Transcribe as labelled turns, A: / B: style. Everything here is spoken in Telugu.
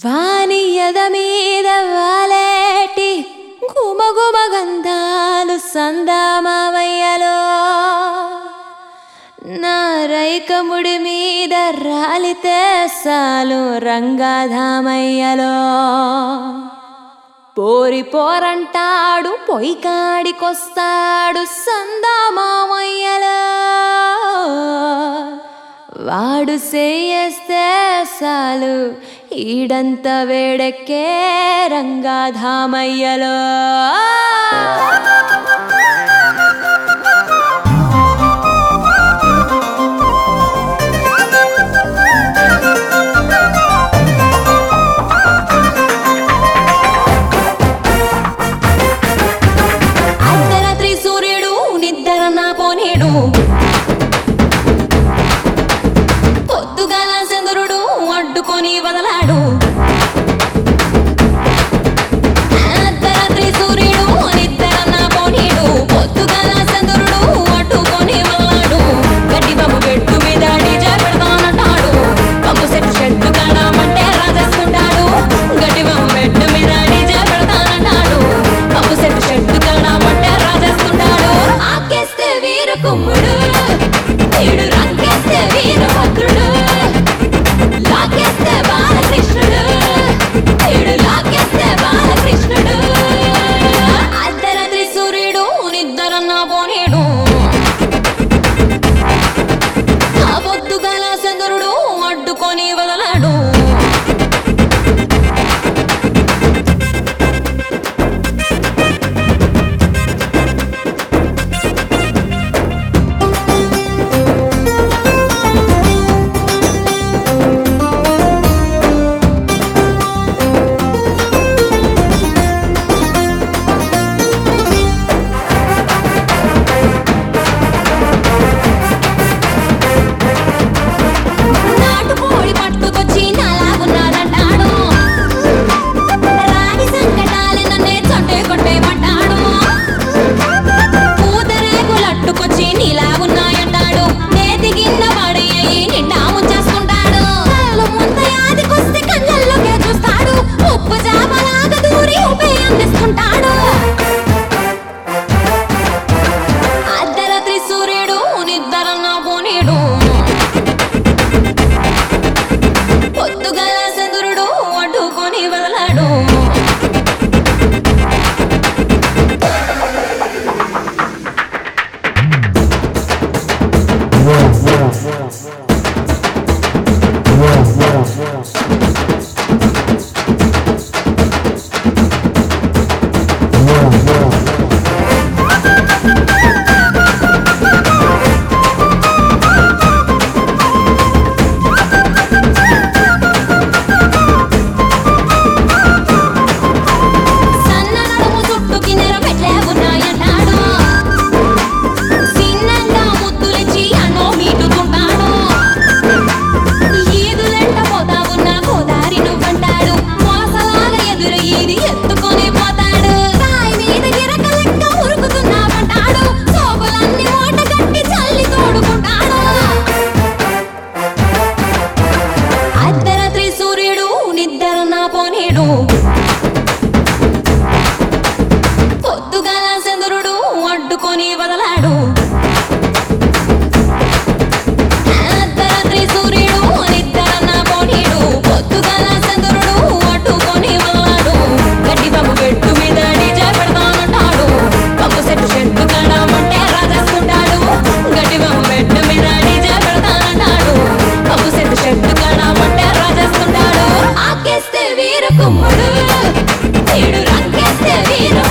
A: వానియద మీద వాలేటి గుమగుమ గంధాలు సందామావయ్యలో నా రైకముడి మీద రాలితే సాలు రంగాధామయ్యలో పోరి పోరంటాడు పొయ్యి కాడికొస్తాడు సందామామయ్యలో వాడు సేయేస్తే సాలు ఈడంత వేడెక్కే రంగాధామయ్యలో అర్ధరాత్రి సూర్యుడు నిద్ర నా పోనేడు పొద్దుగాల చంద్రుడు అడ్డుకొని వదలాడు అర్ధరాత్రి సూర్యుడు నిద్ర నా పోనీడు పొద్దుగాల చంద్రుడు అడ్డుకొని వదలాడు గడ్డి బాబు పెట్టు మీద డీజే పెడతానంటాడు బాబు సెట్ షెడ్ కాడమంటే రాజేసుకుంటాడు గడ్డి బాబు పెట్టు మీద డీజే పెడతానంటాడు బాబు సెట్ షెడ్ కాడమంటే రాజేసుకుంటాడు ఆకేస్తే వీర కుమ్ముడు వీడు రంకేస్తే వీరభద్రుడు లాగేస్తే బాలకృష్ణుడు వీడు లాగేస్తే బాలకృష్ణుడు అర్ధరాత్రి సూర్యుడు నిద్రన్న పోనీడు ఆ పొద్దుగాల చంద్రుడు అడ్డుకొని వదలాడు నాటుకోడి పట్టుకొచ్చి నలాగున్నాడంటాడు రాని సంకటాలు నన్నే చొట్టే కొట్టేమంటాడు పూతరేకులట్టుకొచ్చి నీలాగున్నాయంటాడు నేతి కింద పడి అయ్యి నిండా ముంచేసుకుంటాడు కళ్ళు ముంత యాదికొస్తే కళ్ళల్లోకే చూస్తాడు ఉప్పు చాపలాగా దూరి ఉపే అందిస్తుంటాడు అర్ధరాత్రి సూర్యుడు నిద్రన్న పోనీడు పొద్దుగల చంద్రుడు అడ్డుకొని వదలాడు సన్న నడుము చుట్టూ కిన్నెర మెట్లే ఉన్నాయన్నాడు చిన్నంగా ముద్దులిచ్చి అన్నో మీటుతుంటాడు ఈదులెంట పోతా ఉన్న గోదారి నువ్వంటాడు మోసలాగా ఎదురు ఈది ఎత్తుకొని పోతాడు రాయి మీద గిరక లెక్క ఉరుకుతున్నావంటాడు సోపులన్నీ మూట కట్టి చల్లి తోడుకుంటాడు అర్ధరాత్రి సూర్యుడు నిద్ర నా పోనీడు పొద్దుగాల చంద్రుడు అడ్డుకొని వదలాడు అర్ధరాత్రి సూర్యుడు నిద్ర నా పోనీడు పొద్దుగాల చంద్రుడు అడ్డుకొని వదలాడు గడ్డి బాబు పెట్టు మీద డీజే పెడతానంటాడు బాబు సెట్ షెడ్ కాడమంటే రాజేసుకుంటాడు గడ్డి బాబు పెట్టు మీద డీజే పెడతానంటాడు బాబు సెట్ షెడ్ కాడమంటే రాజేసుకుంటాడు ఆకేస్తే వీర కుమ్ముడు వీడు రంకేస్తే వీర